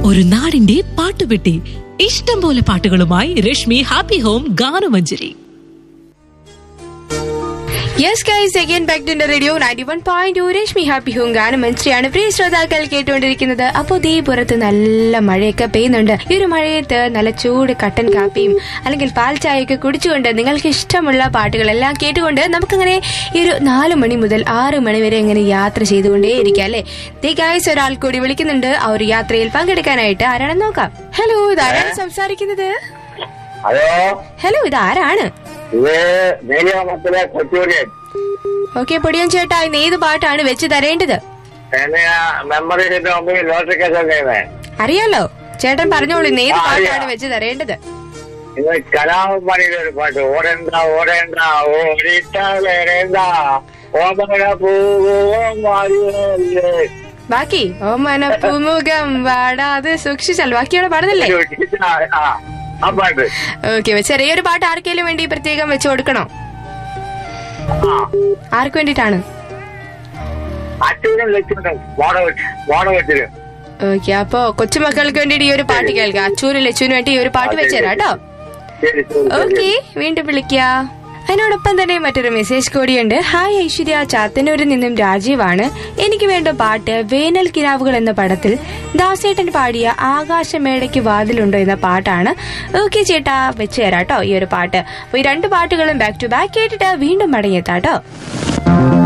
ഒരു നാടിന്റെ പാട്ടുപെട്ടി ഇഷ്ടം പോലെ പാട്ടുകളുമായി രശ്മി ഹാപ്പി ഹോം ഗാനമഞ്ജരി yes guys again back to radio ninety one point Rashmi happy home ഗാനം മന്ത്രിയാണ് പ്രിയ ശ്രോതാക്കൾ കേട്ടുകൊണ്ടിരിക്കുന്നത് അപ്പോൾ ദേ പുറത്ത് നല്ല മഴയൊക്കെ പെയ്യുന്നുണ്ട് ഈ ഒരു മഴയത്ത് നല്ല ചൂട് കട്ടൻ കാപ്പിയും അല്ലെങ്കിൽ പാൽ ചായയൊക്കെ കുടിച്ചുകൊണ്ട് നിങ്ങൾക്ക് ഇഷ്ടമുള്ള പാട്ടുകളെല്ലാം കേട്ടുകൊണ്ട് നമുക്കങ്ങനെ ഈ ഒരു നാല് മണി മുതൽ ആറ് മണി വരെ ഇങ്ങനെ യാത്ര ചെയ്തുകൊണ്ടേ ഇരിക്കാം അല്ലേ ദേ ഗൈസ് ഒരാൾ കൂടി വിളിക്കുന്നുണ്ട് ആ ഒരു യാത്രയിൽ പങ്കെടുക്കാനായിട്ട് ആരാണെന്ന് നോക്കാം ഹലോ ഇതാരാണ് സംസാരിക്കുന്നത് ഹലോ ഹലോ ഇതാരാണ് ഇത് നീലിയാമത്തിലെ കൊച്ചൂരിയൻ ഓക്കെ പൊടിയൻ ചേട്ടാ ഇന്ന് ഏത് പാട്ടാണ് വെച്ച് തരേണ്ടത് എന്നെ മെമ്മറിന്റെ മുമ്പിൽ ലോട്ടറി കേസ് ചെയ്യുന്നേ അറിയാലോ ചേട്ടൻ പറഞ്ഞോളൂ ഇന്ന് ഏത് ആ, അറിയാം. പാട്ടാണ് വെച്ച് തരേണ്ടത് ഇന്ന് കലാമണിയുടെ ഒരു പാട്ട് ഓടേണ്ട ഓടേണ്ട ഓടിട്ടാലേണ്ട ഓമന പൂവേ ബാക്കി ഓമന പൂമുഖം വാടാതെ സൂക്ഷിച്ചാൽ ബാക്കിയോടെ പാടുന്നില്ലേ ആ പാട്ട് ഓക്കെ ചെറിയൊരു പാട്ട് ആർക്കെങ്കിലും വേണ്ടി പ്രത്യേകം വെച്ച് കൊടുക്കണോ ആ ആർക്ക് വേണ്ടിട്ടാണ് അച്ഛനും ലക്ഷ്മണും മോണ വെച്ച് മോണ വെച്ചിട്ട് ഓക്കെ അപ്പൊ കൊച്ചുമക്കൾക്ക് വേണ്ടിട്ട് ഈ ഒരു പാട്ട് കേൾക്കാം അച്ചൂരും ലച്ചുവിന് വേണ്ടി ഈ ഒരു പാട്ട് വെച്ചുതരാം കേട്ടോ ശരി ശരി ഓക്കെ വീണ്ടും വിളിക്കുക അതിനോടൊപ്പം തന്നെ മറ്റൊരു മെസ്സേജ് കൂടിയുണ്ട് ഹായ് ഐശ്വര്യ ചാത്തന്നൂരിൽ നിന്നും രാജീവാണ് എനിക്ക് വേണ്ട പാട്ട് വേനൽ കിനാവുകൾ എന്ന പടത്തിൽ ദാസേട്ടൻ പാടിയ ആകാശമേടയ്ക്ക് വാതിലുണ്ടോ എന്ന പാട്ടാണ് ഓക്കെ ചേട്ടാ വെച്ച് തരാം കേട്ടോ ഈ ഒരു പാട്ട് അപ്പൊ ഈ രണ്ട് പാട്ടുകളും ബാക്ക് ടു ബാക്ക് കേട്ടിട്ട് വീണ്ടും മടങ്ങിയെത്താട്ടോ